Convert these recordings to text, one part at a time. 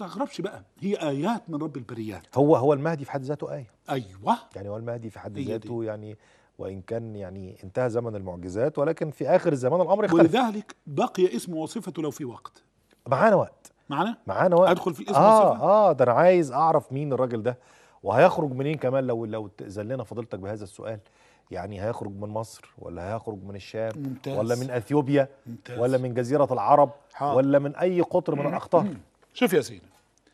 تستغربش بقى هي ايات من رب البريات هو هو المهدي في حد ذاته آية ايوه يعني هو المهدي في حد هي دي. ذاته يعني وإن كان يعني انتهى زمن المعجزات ولكن في آخر الزمان الأمر يختلف ولذلك بقي اسم وصفته لو في وقت معانا وقت معنا معانا وقت ادخل في الاسم اه والصفه اه ده انا عايز اعرف مين الراجل ده وهيخرج منين كمان لو لو تأذن لنا فضيلتك بهذا السؤال يعني هيخرج من مصر ولا هيخرج من الشام ممتاز. ولا من اثيوبيا ممتاز. ولا من جزيره العرب حاضر. ولا من اي قطر من الاقطار شوف يا سيدي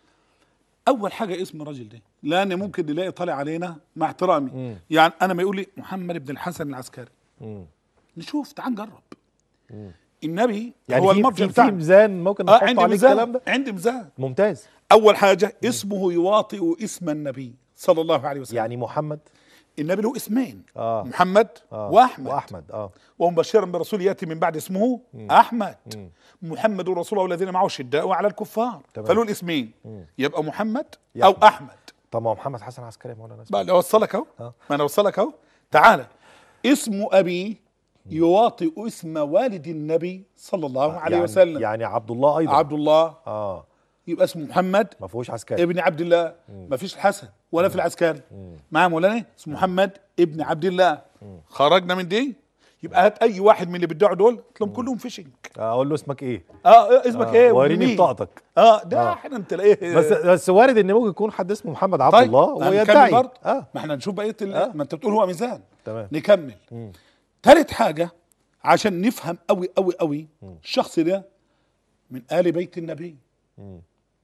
اول حاجه اسم الراجل ده لان ممكن نلاقي طالع علينا مع احترامي مم. يعني انا ما يقول لي محمد بن الحسن العسكري مم. نشوف تعال نجرب مم. النبي يعني هو في المرجع في, في بتاعنا ميزان ممكن اه نحط عندي عليه الكلام ميزان ده عندي ميزان ممتاز اول حاجه اسمه يواطئ اسم النبي صلى الله عليه وسلم يعني محمد النبي له اسمين اه محمد آه. واحمد واحمد اه ومبشرا برسول ياتي من بعد اسمه احمد محمد رسول الله والذين معه شداء على الكفار تمام. فله الاسمين يبقى محمد يا او أحمد. احمد طب ما هو محمد حسن عسكري ما هو انا بقى لو اوصلك اهو آه. ما انا اوصلك اهو تعالى اسم ابي يواطئ اسم والد النبي صلى الله عليه يعني وسلم يعني عبد الله ايضا عبد الله اه يبقى اسمه محمد ما فيهوش عسكري ابن عبد الله ما فيش الحسن ولا في العسكري معاه مولانا اسمه محمد ابن عبد الله خرجنا من دي يبقى هات اي واحد من اللي بيدعوا دول تلاقيهم كلهم فيشنج اقول له اسمك ايه اه اسمك آه، ايه وريني ومنين؟ بطاقتك اه ده آه. احنا تلاقيه بس بس وارد ان ممكن يكون حد اسمه محمد عبد طيب الله هنكمل ويدعي برضه اه ما احنا نشوف بقيه ال- آه. ما انت بتقول هو ميزان تمام نكمل مم. ثالث حاجه عشان نفهم قوي قوي قوي الشخص ده من ال بيت النبي مم.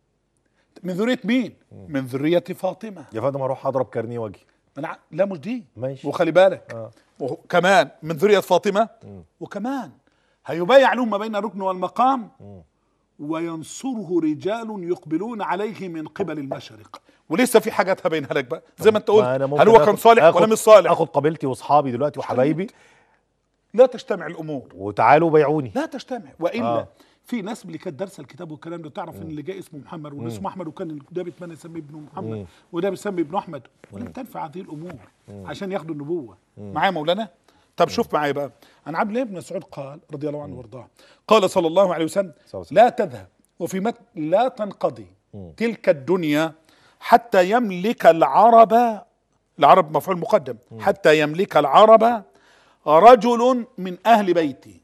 من ذريه مين من ذريه فاطمه يا فندم اروح اضرب كارنيه واجي من ع... لا مش دي ماشي وخلي بالك اه وكمان من ذريه فاطمه مم. وكمان هيبايع لهم ما بين الركن والمقام مم. وينصره رجال يقبلون عليه من قبل المشرق ولسه في حاجات هبينها لك بقى زي ما انت ما قلت أنا ممكن هل هو كان آخد- صالح ولا آخد- مش صالح اخد قبيلتي واصحابي دلوقتي وحبايبي لا تجتمع الامور وتعالوا بيعوني لا تجتمع والا آه. آه. في ناس اللي كانت دارسه الكتاب والكلام ده تعرف ان اللي جاي اسمه محمد واللي اسمه احمد وكان ده بيتمنى يسميه ابنه محمد مم. وده بيسمي ابنه احمد ولم تنفع هذه الامور عشان ياخدوا النبوه معايا مولانا طب شوف معايا بقى عن عبد الله بن مسعود قال رضي الله عنه وارضاه قال صلى الله عليه وسلم صلى الله عليه لا تذهب وفي متن لا تنقضي تلك الدنيا حتى يملك العرب العرب مفعول مقدم حتى يملك العرب رجل من اهل بيتي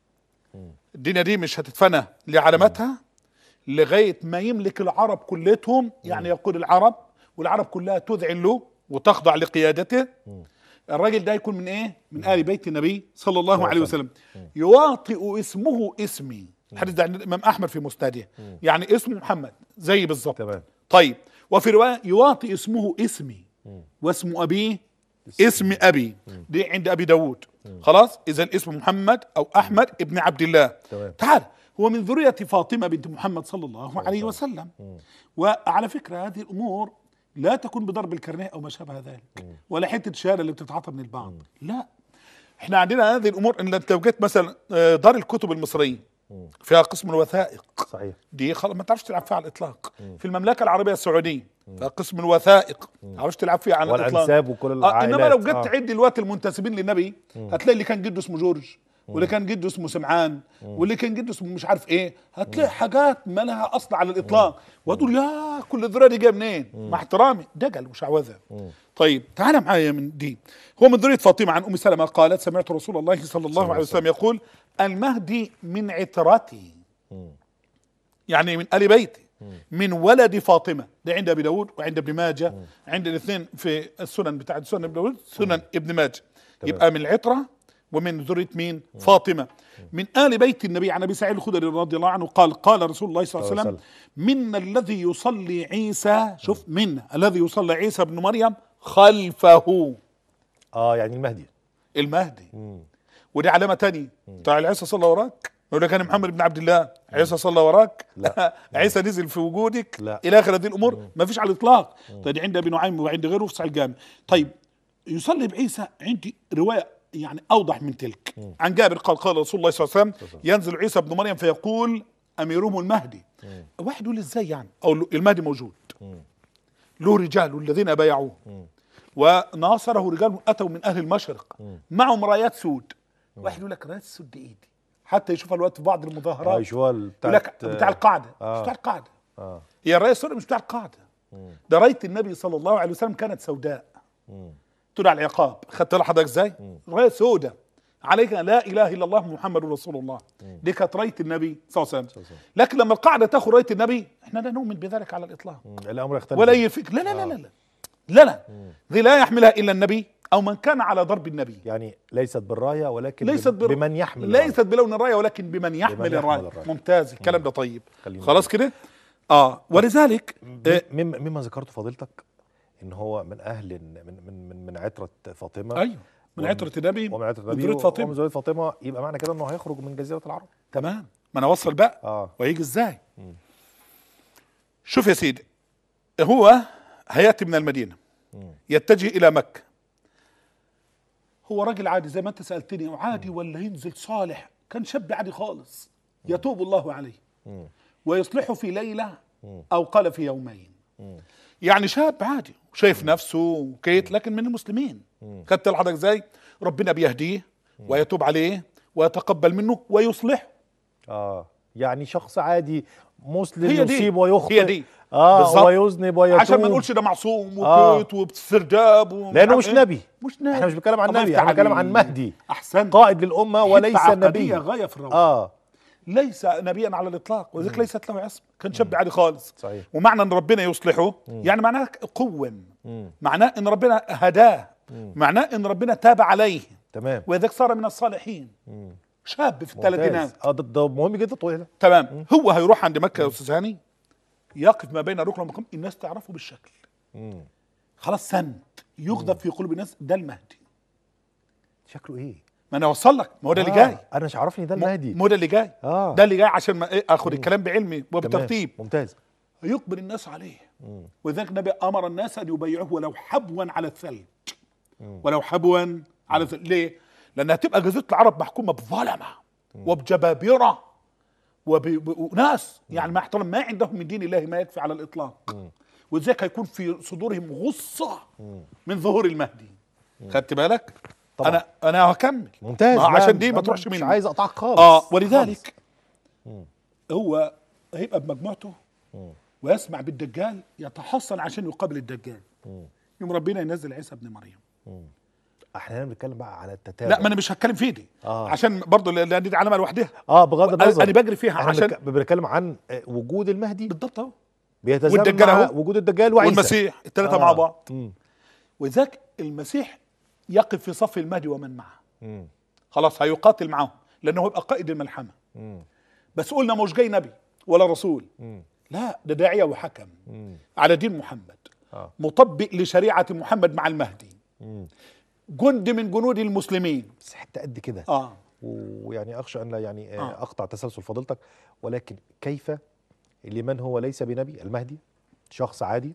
الدنيا دي مش هتتفنى لعلامتها لغايه ما يملك العرب كلتهم يعني يقول العرب والعرب كلها تذعن له وتخضع لقيادته الراجل ده يكون من ايه؟ من ال بيت النبي صلى الله عليه وسلم يواطئ اسمه اسمي الحديث ده عند الامام احمد في مسنده يعني اسمه محمد زي بالظبط تمام طيب وفي روايه يواطئ اسمه اسمي واسم ابيه اسم ابي دي عند ابي داود خلاص اذا الاسم محمد او احمد ابن عبد الله تمام. تعال هو من ذريه فاطمه بنت محمد صلى الله عليه وسلم وعلى فكره هذه الامور لا تكون بضرب الكرنيه او ما شابه ذلك ولا حته الشهاده اللي بتتعاطى من البعض لا احنا عندنا هذه الامور ان انت لو جيت مثلا آه، دار الكتب المصريه فيها قسم الوثائق صحيح دي خلاص ما تعرفش تلعب فيها على الاطلاق في المملكه العربيه السعوديه فقسم الوثائق ما تعرفش تلعب فيها على الاطلاق والانساب وكل آه العائلات انما لو جيت آه. تعد الوقت المنتسبين للنبي هتلاقي اللي كان جده اسمه جورج واللي كان جده اسمه سمعان واللي كان جده اسمه مش عارف ايه هتلاقي حاجات ما لها اصل على الاطلاق وتقول يا كل الذريه دي جايه منين مع احترامي دجل وشعوذه طيب تعال معايا من دي هو من ذريه فاطمه عن ام سلمه قالت سمعت رسول الله صلى الله عليه وسلم يقول المهدي من عترتي يعني من ال بيتي من ولد فاطمه ده عند ابي داود وعند ابن ماجه عند الاثنين في السنن بتاعت سنن ابن داود سنن ابن ماجه يبقى من العتره ومن ذريه مين؟ فاطمه من ال بيت النبي عن ابي سعيد الخدري رضي الله عنه قال قال رسول الله صلى الله عليه وسلم منا الذي يصلي عيسى شوف منا الذي يصلي عيسى ابن مريم خلفه اه يعني المهدي المهدي ودي علامه تانية تعال عيسى صلى وراك يقول لك انا محمد بن عبد الله عيسى صلى وراك لا. عيسى نزل في وجودك لا. الى اخر هذه الامور ما فيش على الاطلاق طيب عند ابي نعيم وعند غيره في صحيح الجامع طيب يصلي بعيسى عندي روايه يعني اوضح من تلك عن جابر قال قال رسول الله صلى الله عليه وسلم ينزل عيسى ابن مريم فيقول اميرهم المهدي واحد يقول ازاي يعني او المهدي موجود له رجال الذين بايعوه وناصره رجال اتوا من اهل المشرق معهم رايات سود واحد يقول لك رايات سود دي ايه دي حتى يشوفها الوقت في بعض اه المظاهرات يشوفها يقول لك بتاعت بتاع القاعده آه. بتاع القاعده اه هي الرايه السوداء مش بتاع القاعده ده رايه النبي صلى الله عليه وسلم كانت سوداء تدعى العقاب خدت بالك حضرتك ازاي رايه سوداء عليك لا اله الا الله محمد رسول الله دي كانت رايه النبي صلى الله عليه وسلم وسلم. لكن لما القاعده تاخذ رايه النبي احنا لا نؤمن بذلك على الاطلاق مم. الامر يختلف ولا اي فكر لا لا لا لا لا لا لا دي لا يحملها الا النبي او من كان على ضرب النبي يعني ليست بالرايه ولكن ليست بم- بر... بمن يحمل الراية. ليست بلون الرايه ولكن بمن يحمل, يحمل الرايه الراية. ممتاز الكلام ده طيب خلينا خلاص كده اه ولذلك آه مما مما ذكرته فضيلتك ان هو من اهل من من من, من عتره فاطمه ايوه من ومن- عترة النبي ومن عتره من النبي ذرية و- فاطمة. ومن ذريه فاطمه يبقى معنى كده انه هيخرج من جزيره العرب تمام ما انا اوصل بقى اه ويجي ازاي شوف يا سيدي هو هياتي من المدينه يتجه الى مكه هو راجل عادي زي ما انت سالتني وعادي ولا ينزل صالح كان شاب عادي خالص يتوب الله عليه ويصلحه في ليله او قال في يومين يعني شاب عادي وشايف نفسه وكيت لكن من المسلمين خدت حضرتك ازاي ربنا بيهديه ويتوب عليه ويتقبل منه ويصلحه اه يعني شخص عادي مسلم هي دي. يصيب ويخطئ هي دي. اه بالظبط. ويذنب ويتوب عشان ما نقولش ده معصوم آه. وكيت وباسترداب ومش لانه عارف مش إيه. نبي مش نبي احنا مش بنتكلم عن الله نبي يفتح احنا بنتكلم عليك. عن مهدي احسن قائد للامه وليس نبي عقدية غايه في الروعه اه ليس نبيا على الاطلاق وذلك ليست له اسم كان شاب عادي خالص صحيح. ومعنى ان ربنا يصلحه يعني معناه قوم معناه ان ربنا هداه معناه ان ربنا تاب عليه تمام ولذلك صار من الصالحين شاب في ممتاز. الثلاثينات اه ده, ده مهم جدا طويل تمام هو هيروح عند مكه يا استاذ هاني يقف ما بين الركن والمقام الناس تعرفه بالشكل خلاص سند يغضب في قلوب الناس ده المهدي شكله ايه ما انا اوصل لك ما هو ده اللي آه، جاي انا مش عارفني ده المهدي ما هو ده اللي جاي آه. ده اللي جاي عشان ما إيه اخد الكلام بعلمي تمام. وبترتيب ممتاز يقبل الناس عليه ولذلك النبي امر الناس ان يبايعوه ولو حبوا على الثلج ولو حبوا على الثلج ليه؟ لانها تبقى جزيره العرب محكومه بظلمه وبجبابره وب- وناس يعني ما احترم ما عندهم من دين الله ما يكفي على الاطلاق ولذلك هيكون في صدورهم غصه من ظهور المهدي خدت بالك؟ طبعا. انا انا هكمل ممتاز ما هو لا، عشان دي ما لا، تروحش مش مني عايز اقطعك خالص اه خالص. ولذلك هو هيبقى بمجموعته ويسمع بالدجال يتحصن عشان يقابل الدجال يوم ربنا ينزل عيسى ابن مريم احنا بنتكلم بقى على التتابع لا ما انا مش هتكلم في دي آه. عشان برضه لان دي علامه لوحدها اه بغض أنا- النظر أنا بجري فيها احنا عشان- بنتك- بنتكلم عن آه، وجود المهدي بالضبط اهو بيتزامن والدجال مع أهو. وجود الدجال وعيسى والمسيح الثلاثه آه. مع بعض مم. وذاك المسيح يقف في صف المهدي ومن معه مم. خلاص هيقاتل معاهم لانه هيبقى قائد الملحمه مم. بس قلنا مش جاي نبي ولا رسول مم. لا ده داعيه وحكم مم. على دين محمد آه. مطبق لشريعه محمد مع المهدي مم. جند من جنود المسلمين بس حته قد كده اه ويعني اخشى ان لا يعني آه. آه. اقطع تسلسل فضيلتك ولكن كيف لمن هو ليس بنبي المهدي شخص عادي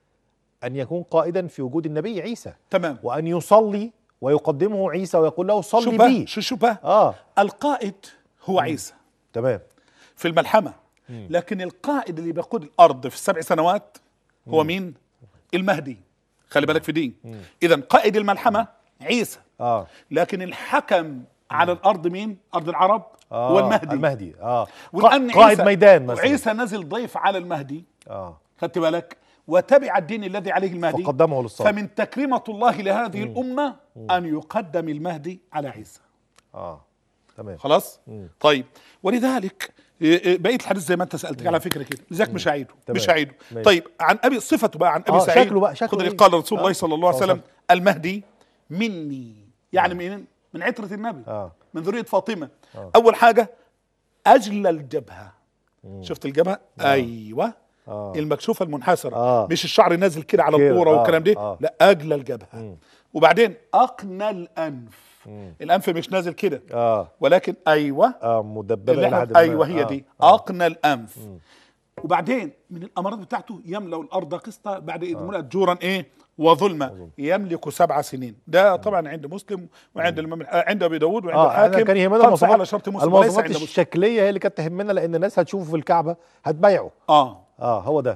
ان يكون قائدا في وجود النبي عيسى تمام وان يصلي ويقدمه عيسى ويقول له شو صلي بقى بي شو شو بقى اه القائد هو عيسى تمام في الملحمه لكن القائد اللي بيقود الارض في السبع سنوات هو مين المهدي خلي بالك في دي اذا قائد الملحمه عيسى اه لكن الحكم على الارض مين ارض العرب آه هو المهدي المهدي اه والان قائد عيسى- ميدان مثلا وعيسى نزل ضيف على المهدي اه خدت بالك وتبع الدين الذي عليه المهدي فقدمه للصلاة فمن تكريمة الله لهذه الأمة أن يقدم المهدي على عيسى اه تمام خلاص طيب ولذلك إيه، إيه، بقيه الحديث زي ما انت سالتك على فكره كده لذلك مش هعيده تمام. مش هعيده ماشي. طيب عن ابي صفته بقى عن ابي آه، سعيد شكله بقى، شكله خدري إيه؟ قال رسول آه. الله صلى الله عليه صلى الله وسلم المهدي مني يعني من من عتره النبي آه. من ذريه فاطمه اول حاجه اجل الجبهه شفت الجبهه ايوه آه. المكشوفه المنحسره آه. مش الشعر نازل كده على كده، القوره آه، والكلام ده آه. لا اجل الجبهه وبعدين اقنى الانف الانف مش نازل كده اه ولكن ايوه اه مدببه اللي إلى احنا حد ما. ايوه هي آه. دي اقنى الانف وبعدين من الامارات بتاعته يملا الارض قسطا بعد اذ ملأت جورا ايه وظلمه يملك سبع سنين ده طبعا عند مسلم وعند الامام الح- عند ابي داود وعند اه احنا الحاكم كان يهمنا خمسة على المواصفات شرط مسلم وليس المواصفات عند مسلم الشكليه هي اللي كانت تهمنا لان الناس هتشوفه في الكعبه هتبايعه اه اه هو ده و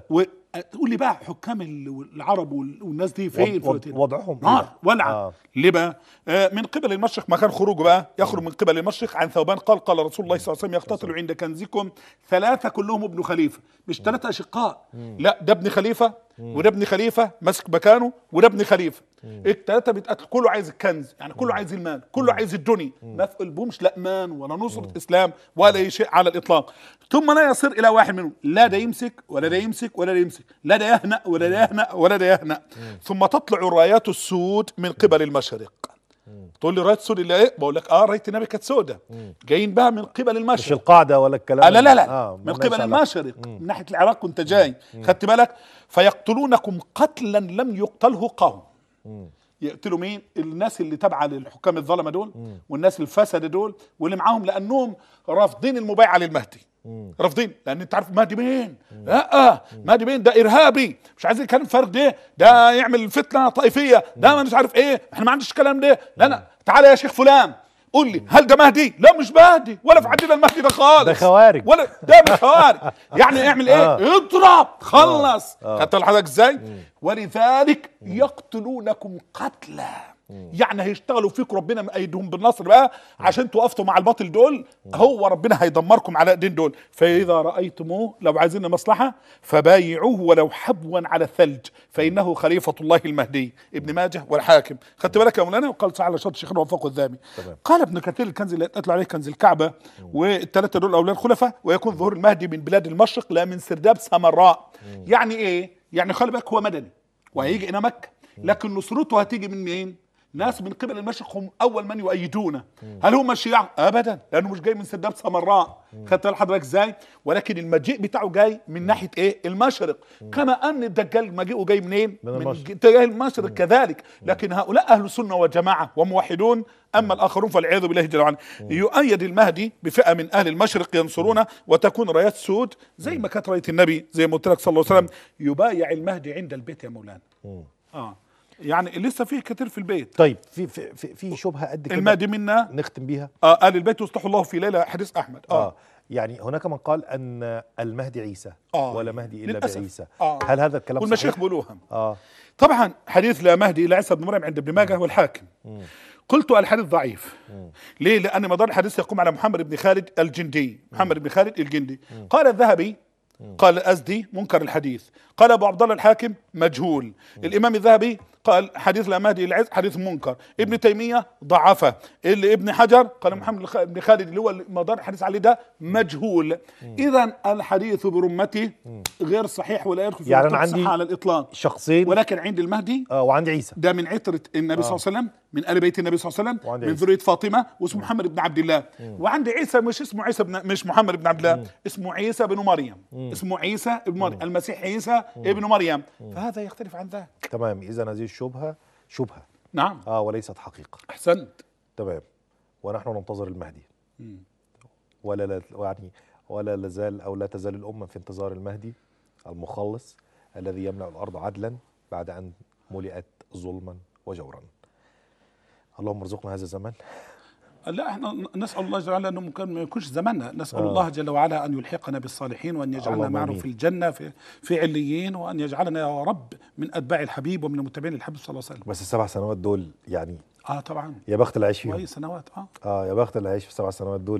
تقول لي بقى حكام ال- العرب وال- والناس دي فين وض- في الوقت وض- ده؟ وضعهم إيه نار بقى؟ ولع آه. ليه بقى؟ آه من قبل المشرق ما كان خروجه بقى يخرج من قبل المشرق عن ثوبان قال قال رسول الله صلى الله عليه وسلم يقتتل عند كنزكم ثلاثه كلهم ابن خليفه مش ثلاثه اشقاء لا ده ابن خليفه وده ابن خليفه ماسك مكانه وده ابن خليفه الثلاثه بيتقتلوا كله عايز الكنز يعني كله عايز المال كله عايز الدنيا ما في قلبهمش لا امان ولا نصره اسلام ولا اي شيء على الاطلاق ثم لا يصير الى واحد منهم لا ده يمسك ولا ده يمسك ولا ده يمسك لا ده يهنأ ولا ده يهنأ ولا ده يهنأ ثم تطلع الرايات السود من قبل المشرق تقول لي رايات سود اللي ايه بقول لك اه رايه النبي كانت سودة جايين بقى من قبل مش المشرق القاعده ولا الكلام آه لا لا لا آه من ملناش قبل علاقة. المشرق من ناحيه العراق وانت جاي خدت بالك فيقتلونكم قتلا لم يقتله قوم يقتلوا مين الناس اللي تابعه للحكام الظلمه دول والناس الفسده دول واللي معاهم لانهم رافضين المبايعه للمهدي رافضين لان انت عارف مهدي مين لا مهدي مين ده ارهابي مش عايز الكلام فرق ده ده يعمل فتنه طائفيه ده مش عارف ايه احنا ما عندناش الكلام ده لا لا تعالى يا شيخ فلان قول لي هل ده مهدي؟ لا مش مهدي ولا في عندنا المهدي ده خالص ده خوارج. ولا ده مش خوارج يعني اعمل ايه؟ آه. اضرب خلص آه. خدت حضرتك ازاي؟ ولذلك يقتلونكم قتلا يعني هيشتغلوا فيكم ربنا مأيدهم بالنصر بقى عشان توقفتوا مع الباطل دول هو ربنا هيدمركم على ايدين دول فاذا رايتموه لو عايزين مصلحه فبايعوه ولو حبوا على الثلج فانه خليفه الله المهدي ابن ماجه والحاكم خدت بالك يا مولانا وقال صح على شرط شيخنا وفقه الذهبي تمام. قال ابن كثير الكنز اللي اتقتل عليه كنز الكعبه والثلاثه دول اولاد خلفاء ويكون ظهور المهدي من بلاد المشرق لا من سرداب سمراء يعني ايه؟ يعني خلي بالك هو مدني وهيجي الى مكه لكن نصرته هتيجي من مين؟ ناس من قبل المشرق هم اول من يؤيدونه هل هم الشيعة؟ ابدا لانه مش جاي من سرداب سمراء خدت بالك حضرتك ازاي؟ ولكن المجيء بتاعه جاي من ناحيه ايه؟ المشرق كما ان الدجال مجيئه جاي منين؟ من المشرق. اتجاه المشرق كذلك لكن هؤلاء اهل السنه والجماعه وموحدون اما الاخرون فالعياذ بالله جل وعلا يؤيد المهدي بفئه من اهل المشرق ينصرونه وتكون رايات سود زي ما كانت رايه النبي زي ما قلت لك صلى الله عليه وسلم يبايع المهدي عند البيت يا مولانا اه يعني لسه فيه كتير في البيت طيب في في في, في شبهه قد كده المهدي منا نختم بيها آه آل البيت يصلح الله في ليلة حديث أحمد آه, اه يعني هناك من قال ان المهدي عيسى آه. ولا مهدي الا للأسف. بعيسى آه. هل هذا الكلام والمشايخ صحيح؟ بيقولوها اه طبعا حديث لا مهدي إلا عيسى بن مريم عند ابن ماجه والحاكم قلت الحديث ضعيف ليه لأن مدار الحديث يقوم على محمد بن خالد الجندي محمد بن خالد الجندي قال الذهبي قال الأزدي منكر الحديث قال أبو عبد الله الحاكم مجهول الإمام الذهبي قال حديث لا مهدي إلا عيسى حديث منكر ابن تيمية ضعفه اللي ابن حجر قال محمد الخ- بن خالد اللي هو مدار الحديث عليه ده مجهول إذا الحديث برمته غير صحيح ولا يدخل في يعني أنا مرتبة عندي الصحة على الإطلاق شخصين ولكن عند المهدي آه وعندي عيسى ده من عترة النبي صلى الله عليه وسلم من آل بيت النبي صلى الله عليه وسلم وعند من عيسى. ذرية فاطمة واسمه محمد بن عبد الله وعند عيسى مش اسمه عيسى بن مش محمد بن عبد الله اسمه عيسى بن مريم اسمه عيسى بن مريم المسيح عيسى ابن مريم فهذا يختلف عن ذاك تمام اذا هذه الشبهه شبهه نعم اه وليست حقيقه أحسنت تمام ونحن ننتظر المهدي ولا لا يعني ولا لازال او لا تزال الامه في انتظار المهدي المخلص الذي يملا الارض عدلا بعد ان ملئت ظلما وجورا اللهم ارزقنا هذا الزمان لا احنا نسال الله جل وعلا انه ممكن ما يكونش زماننا نسال آه. الله جل وعلا ان يلحقنا بالصالحين وان يجعلنا اللهم معه آمين. في الجنه في في عليين وان يجعلنا يا رب من اتباع الحبيب ومن المتبعين للحبيب صلى الله عليه وسلم بس السبع سنوات دول يعني اه طبعا يا بخت اللي عايش فيهم كويس سنوات اه اه يا بخت اللي عايش في السبع سنوات دول